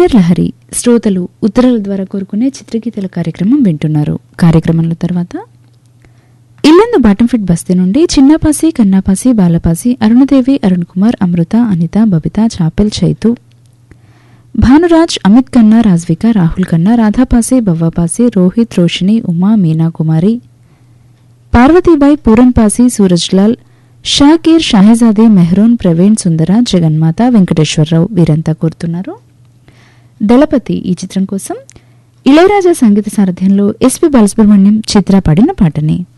కిన్నెర్ లహరి శ్రోతలు ఉత్తరాల ద్వారా కోరుకునే చిత్రగీతల కార్యక్రమం వింటున్నారు కార్యక్రమంలో తర్వాత ఇల్లందు బాటంఫిట్ బస్తీ నుండి చిన్నపాసి కన్నాపాసి బాలపాసి అరుణదేవి అరుణ్ కుమార్ అమృత అనిత బబిత చాపెల్ చైతు భానురాజ్ అమిత్ కన్నా రాజ్విక రాహుల్ కన్నా రాధాపాసి బవ్వాపాసి రోహిత్ రోషిని ఉమా మీనా కుమారి పార్వతీబాయి పూరన్పాసి సూరజ్లాల్ షాకీర్ షాహిజాదే మెహ్రూన్ ప్రవీణ్ సుందర జగన్మాత వెంకటేశ్వరరావు వీరంతా కోరుతున్నారు దళపతి ఈ చిత్రం కోసం ఇళయరాజా సంగీత సారథ్యంలో ఎస్పి బాలసుబ్రహ్మణ్యం చిత్ర పాడిన పాటని